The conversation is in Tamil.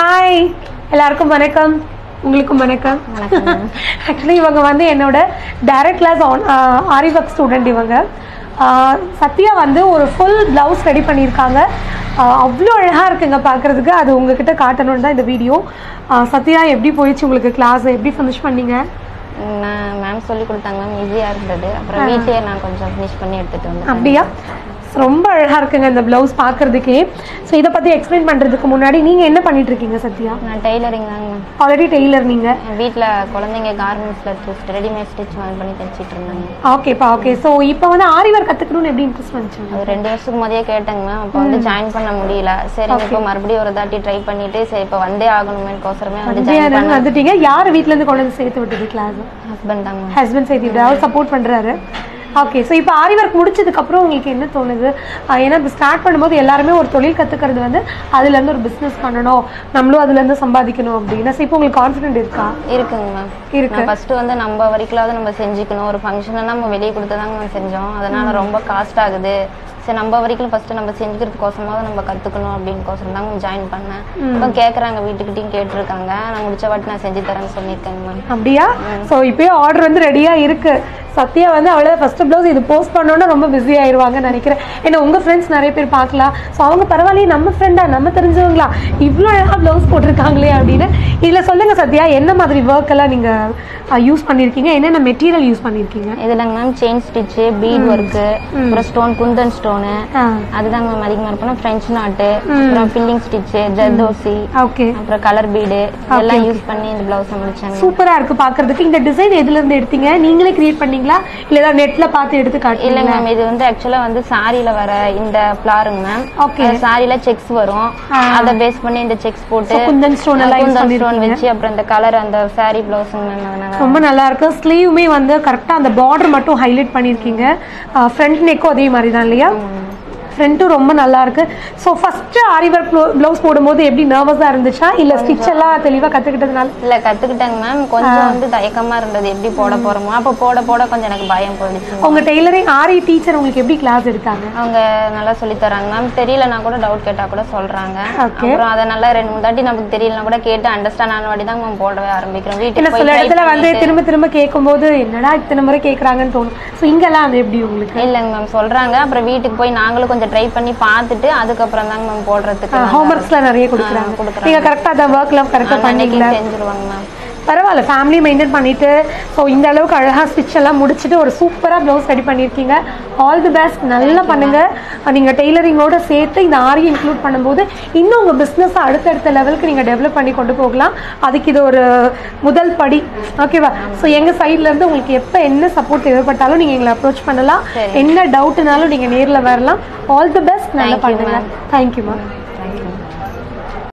ஹாய் எல்லாருக்கும் வணக்கம் உங்களுக்கும் வணக்கம் ஆக்சுவலி இவங்க வந்து என்னோட direct class on aari work student இவங்க ஆஹ் சத்யா வந்து ஒரு ஃபுல் ப்ளவுஸ் ரெடி பண்ணியிருக்காங்க ஆஹ் அவ்வளோ அழகாக இருக்குங்க பார்க்குறதுக்கு அது உங்ககிட்ட காட்டணும்னு தான் இந்த வீடியோ சத்யா எப்படி போயிடுச்சு உங்களுக்கு கிளாஸ் எப்படி ஃபினிஷ் பண்ணீங்க நான் மேம் சொல்லி கொடுத்தாங்க மேம் ஈஸியாக இருந்தது அப்புறம் வீட்லயே நான் கொஞ்சம் ஃபினிஷ் பண்ணி எடுத்துட்டு வந்தேன் அப்படியா ரொம்ப அழகாக இருக்குங்க இந்த ப்ளவுஸ் பார்க்குறதுக்கே ஸோ இதை பற்றி எக்ஸ்பிளைன் பண்ணுறதுக்கு முன்னாடி நீங்கள் என்ன பண்ணிட்டு இருக்கீங்க சத்யா நான் டெய்லரிங் தாங்க மேம் ஆல்ரெடி டெய்லர் நீங்கள் வீட்டில் குழந்தைங்க கார்மெண்ட்ஸில் ரெடிமேட் ஸ்டிச் வாங்கி பண்ணி தைச்சிட்டு இருந்தாங்க ஓகேப்பா ஓகே ஸோ இப்போ வந்து ஆரி ஒர்க் கற்றுக்கணும்னு எப்படி இன்ட்ரெஸ்ட் வந்துச்சு அது ரெண்டு வருஷத்துக்கு முதையே கேட்டேங்க மேம் அப்போ வந்து ஜாயின் பண்ண முடியல சரி இப்போ மறுபடியும் ஒரு தாட்டி ட்ரை பண்ணிட்டு சரி இப்போ வந்தே ஆகணுமேக்கோசரமே வந்து ஜாயின் வந்து பண்ண வந்துட்டீங்க யார் வீட்டிலேருந்து கொண்டு வந்து சேர்த்து விட்டது கிளாஸ் ஹஸ்பண்ட் தாங்க மேம் ஹஸ்பண்ட் சேர்த்து விட்டு அவர் சப்போர்ட் பண்ணுறாரு ஓகே ஸோ இப்போ ஆரி ஒர்க் முடிச்சதுக்கப்புறம் உங்களுக்கு என்ன தோணுது ஆஹ் ஏன்னா இப்போ ஸ்டார்ட் பண்ணும்போது எல்லாருமே ஒரு தொழில் கற்றுக்கிறது வந்து அதுலேருந்து ஒரு பிஸ்னஸ் பண்ணணும் நம்மளும் அதுலேருந்து சம்பாதிக்கணும் அப்படின்னா ஸோ இப்போ உங்களுக்கு கான்ஃபிடென்ட் இருக்கா இருக்குங்க மேம் இருக்கு. நான் ஃபர்ஸ்ட் வந்து நம்ம வரைக்கும்லாவது நம்ம செஞ்சுக்கணும் ஒரு ஃபங்க்ஷன் நம்ம வெளியே கொடுத்து தாங்க நம்ம செஞ்சோம் அதனால ரொம்ப காஸ்ட் ஆகுது சரி நம்ம வரைக்கும் ஃபர்ஸ்ட் நம்ம செஞ்சுக்கிறதுக்கோசமாவது நம்ம கத்துக்கணும் அப்படின்னு கோசரம் தாங்க ஜாயின் பண்ணேன் இப்போ கேட்குறாங்க வீட்டுக்கிட்டையும் கேட்டிருக்காங்க நான் முடிச்ச வாட்டி நான் செஞ்சு தரேன்னு சொல்லியிருக்கேங்க மேம் அப்படியா ஸோ இப்போயே ஆர்டர் வந்து ரெடியாக இருக்கு சத்யா வந்து அவ்வளோ ஃபர்ஸ்ட் ப்ளவுஸ் இது போஸ்ட் பண்ணோன்னா ரொம்ப பிஸி ஆயிடுவாங்கன்னு நினைக்கிறேன் ஏன்னா உங்கள் ஃப்ரெண்ட்ஸ் நிறைய பேர் பார்க்கலாம் ஸோ அவங்க பரவாயில்லையே நம்ம ஃப்ரெண்டா நம்ம தெரிஞ்சவங்களா இவ்வளோ அழகாக ப்ளவுஸ் போட்டிருக்காங்களே அப்படின்னு இதில் சொல்லுங்கள் சத்யா என்ன மாதிரி ஒர்க் எல்லாம் நீங்கள் யூஸ் பண்ணியிருக்கீங்க என்னென்ன மெட்டீரியல் யூஸ் பண்ணியிருக்கீங்க இதுலங்க ma'am chain stitch bead work அப்புறம் ஸ்டோன் குந்தன் ஸ்டோனு ஆ அதுதாங்க மேம் அதிகமாக இருப்போம் ஃப்ரெஞ்ச் நாட்டு அப்புறம் ஃபில்லிங் ஸ்டிச்சு ஜர்தோசி ஓகே அப்புறம் கலர் பீடு இதெல்லாம் யூஸ் பண்ணி இந்த பிளவுஸை முடிச்சாங்க சூப்பரா இருக்கு பார்க்கிறதுக்கு இந்த டிசைன் எதுல இருந்து எடுத்தீங்க நீங்களே கிரியேட் பண்ணீங்களா இல்ல ஏதாவது நெட்ல பார்த்து எடுத்து காட்டுங்க இல்லைங்க மேம் இது வந்து ஆக்சுவலா வந்து சாரியில வர இந்த ஃபிளாருங்க மேம் Okay. சாரியில செக்ஸ் வரும் அதை பேஸ் பண்ணி இந்த செக்ஸ் போட்டு So, குந்தன் stone எல்லாம் use குந்தன் ஸ்டோன் பண்ணிருக்கீங்க. வச்சு அப்புறம் இந்த கலர் அந்த சாரி பிளவுஸுங்க மேம் அதனால ரொம்ப நல்லா இருக்கு ஸ்லீவுமே வந்து கரெக்டா அந்த பார்டர் மட்டும் ஹைலைட் பண்ணிருக்கீங்க ஃப்ரண்ட் நெக்கும் அதே மாதிரி தான் இல்லையா ஃப்ரண்ட்டும் ரொம்ப நல்லா இருக்கு so first aari work blouse போடும்போது எப்படி நர்வஸா இருந்துச்சா இல்ல ஸ்டிச் எல்லாம் தெளிவா கத்துக்கிட்டதுனால இல்ல கத்துக்கிட்டேங்க மேம் கொஞ்சம் வந்து தயக்கமா இருந்தது எப்படி போட போறோமோ அப்ப போட போட கொஞ்சம் எனக்கு பயம் போயிடுச்சு உங்க டெய்லரிங் ஆரி டீச்சர் உங்களுக்கு எப்படி கிளாஸ் எடுத்தாங்க அவங்க நல்லா சொல்லி தராங்க மேம் தெரியலனா கூட டவுட் கேட்டா கூட சொல்றாங்க Okay. அப்புறம் அதை நல்லா ரெண்டு மூணு தாட்டி நமக்கு தெரியலனா கூட கேட்டு அண்டர்ஸ்டாண்ட் ஆன வாட்டி தான் மேம் போடவே ஆரம்பிக்கிறோம் ஏன்னா வீட்டுக்கு சில போய் try இடத்துல வந்து பண்ணிட்டு- திரும்ப திரும்ப கேட்கும்போது என்னடா இத்தனை முறை கேக்குறாங்கன்னு தோணும் ஸோ இங்கெல்லாம் அது எப்படி உங்களுக்கு இல்லைங்க மேம் சொல்றாங்க அப்புறம் வீட்டுக்கு போய் நாங்களும் கொஞ்சம் ட்ரை பண்ணி பார்த்துட்டு அதுக்கப்புறம் தாங்க மேம் போடுறதுக்கு நாங்க ஹோம்ஒர்க்ஸ்லாம் நிறைய கொடுக்குறாங்க கொடுக்குறாங்க. நீங்க கரெக்டாக அந்த ஒர்க்லாம் கரெக்டாக அன்னைக்கு பண்ணீங்களா செஞ்சுருவாங்க மேம் பரவாயில்ல ஃபேமிலி மெயின்டைன் பண்ணிட்டு ஸோ இந்த அளவுக்கு அழகாக ஸ்டிச் எல்லாம் முடிச்சுட்டு ஒரு சூப்பராக ப்ளவுஸ் ரெடி பண்ணியிருக்கீங்க ஆல் தி பெஸ்ட் நல்லா பண்ணுங்க நீங்கள் டெய்லரிங்கோட சேர்த்து இந்த ஆரி இன்க்ளூட் பண்ணும்போது இன்னும் உங்கள் பிஸ்னஸை அடுத்தடுத்த லெவலுக்கு நீங்கள் டெவலப் பண்ணி கொண்டு போகலாம் அதுக்கு இது ஒரு முதல் படி ஓகேவா ஸோ எங்கள் சைட்லேருந்து உங்களுக்கு எப்போ என்ன சப்போர்ட் தேவைப்பட்டாலும் நீங்கள் எங்களை அப்ரோச் பண்ணலாம் சரி. என்ன டவுட்னாலும் நீங்கள் நேரில் வரலாம் ஆல் தி பெஸ்ட் நல்லா Thank you, பண்ணுங்க தேங்க்யூ மேம்